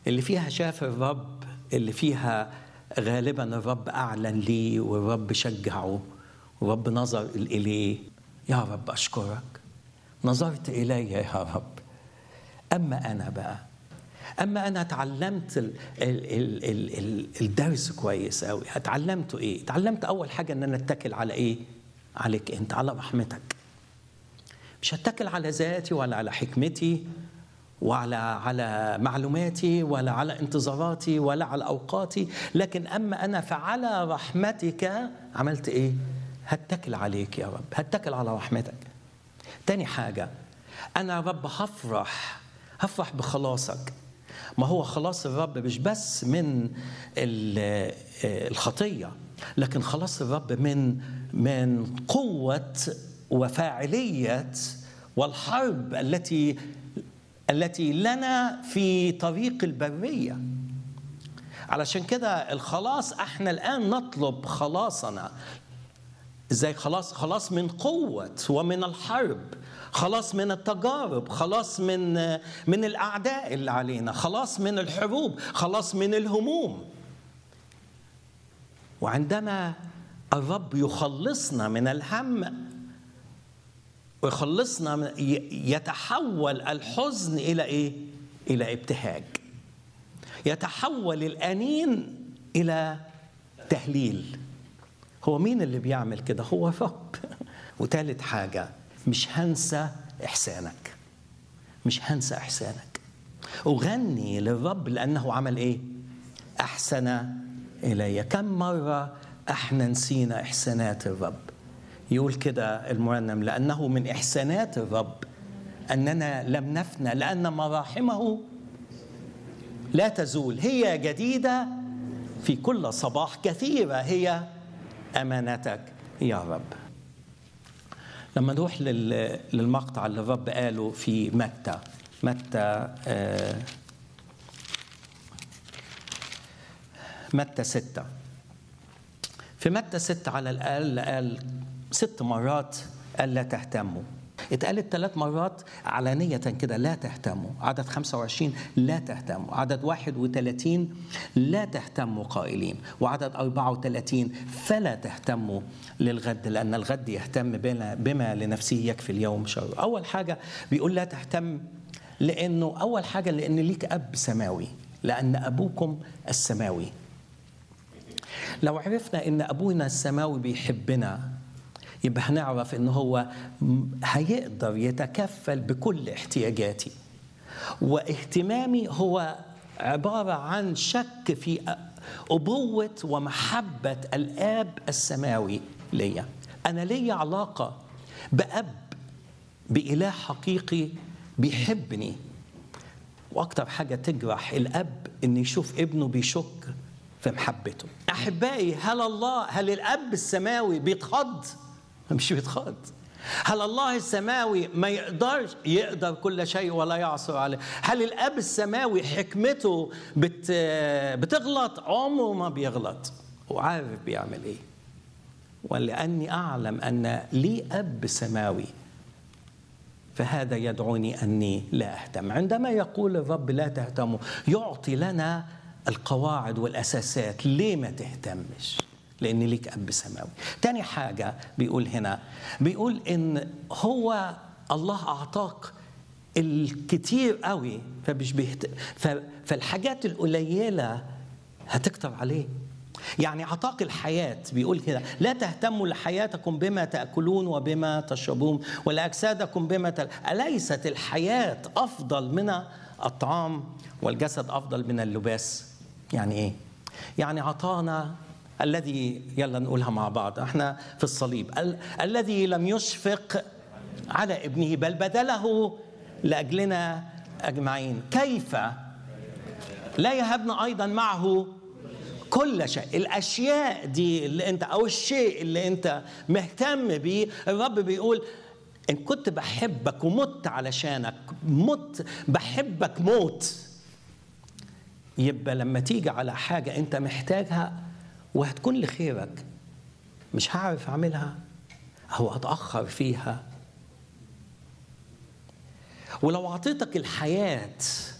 اللي فيها شاف الرب اللي فيها غالبا الرب أعلن ليه والرب شجعه والرب نظر إليه يا رب أشكرك نظرت إلي يا رب أما أنا بقى أما أنا تعلمت ال ال ال ال ال الدرس كويس أوي اتعلمته إيه؟ اتعلمت أول حاجة إن أنا أتكل على إيه؟ عليك أنت على رحمتك مش هتكل على ذاتي ولا على حكمتي وعلى على معلوماتي ولا على انتظاراتي ولا على اوقاتي لكن اما انا فعلى رحمتك عملت ايه هتكل عليك يا رب هتكل على رحمتك تاني حاجه انا يا رب هفرح هفرح بخلاصك ما هو خلاص الرب مش بس من الخطيه لكن خلاص الرب من من قوه وفاعليه والحرب التي التي لنا في طريق البريه علشان كده الخلاص احنا الان نطلب خلاصنا ازاي خلاص خلاص من قوه ومن الحرب خلاص من التجارب خلاص من من الاعداء اللي علينا خلاص من الحروب خلاص من الهموم وعندما الرب يخلصنا من الهم ويخلصنا يتحول الحزن الى ايه الى ابتهاج يتحول الانين الى تهليل هو مين اللي بيعمل كده هو الرب وثالث حاجه مش هنسى احسانك مش هنسى احسانك اغني للرب لانه عمل ايه احسن الي كم مره احنا نسينا احسانات الرب يقول كده المرنم لأنه من إحسانات الرب أننا لم نفنى لأن مراحمه لا تزول هي جديدة في كل صباح كثيرة هي أمانتك يا رب لما نروح للمقطع اللي الرب قاله في متى متى متى ستة في متى ستة على الأقل قال ست مرات قال لا تهتموا اتقالت ثلاث مرات علانية كده لا تهتموا عدد 25 لا تهتموا عدد 31 لا تهتموا قائلين وعدد 34 فلا تهتموا للغد لأن الغد يهتم بما, بما لنفسه يكفي اليوم شر أول حاجة بيقول لا تهتم لأنه أول حاجة لأن ليك أب سماوي لأن أبوكم السماوي لو عرفنا ان ابونا السماوي بيحبنا يبقى هنعرف ان هو هيقدر يتكفل بكل احتياجاتي واهتمامي هو عباره عن شك في ابوه ومحبه الاب السماوي ليا انا ليا علاقه باب باله حقيقي بيحبني واكتر حاجه تجرح الاب ان يشوف ابنه بيشك في محبته احبائي هل الله هل الاب السماوي بيتخض مش بيتخض هل الله السماوي ما يقدرش يقدر كل شيء ولا يعصر عليه هل الاب السماوي حكمته بت بتغلط عمره ما بيغلط وعارف بيعمل ايه ولاني اعلم ان لي اب سماوي فهذا يدعوني اني لا اهتم عندما يقول الرب لا تهتموا يعطي لنا القواعد والاساسات ليه ما تهتمش لان ليك اب سماوي تاني حاجه بيقول هنا بيقول ان هو الله اعطاك الكتير قوي فمش بيهت... ف... فالحاجات القليله هتكتر عليه يعني عطاك الحياة بيقول كده لا تهتموا لحياتكم بما تأكلون وبما تشربون ولأجسادكم بما تل... أليست الحياة أفضل من الطعام والجسد أفضل من اللباس يعني إيه؟ يعني عطانا الذي يلا نقولها مع بعض احنا في الصليب ال... الذي لم يشفق على ابنه بل بذله لاجلنا اجمعين كيف لا يهبنا ايضا معه كل شيء الاشياء دي اللي انت او الشيء اللي انت مهتم بيه الرب بيقول ان كنت بحبك ومت علشانك مت بحبك موت يبقى لما تيجي على حاجه انت محتاجها وهتكون لخيرك مش هعرف اعملها او اتاخر فيها ولو اعطيتك الحياه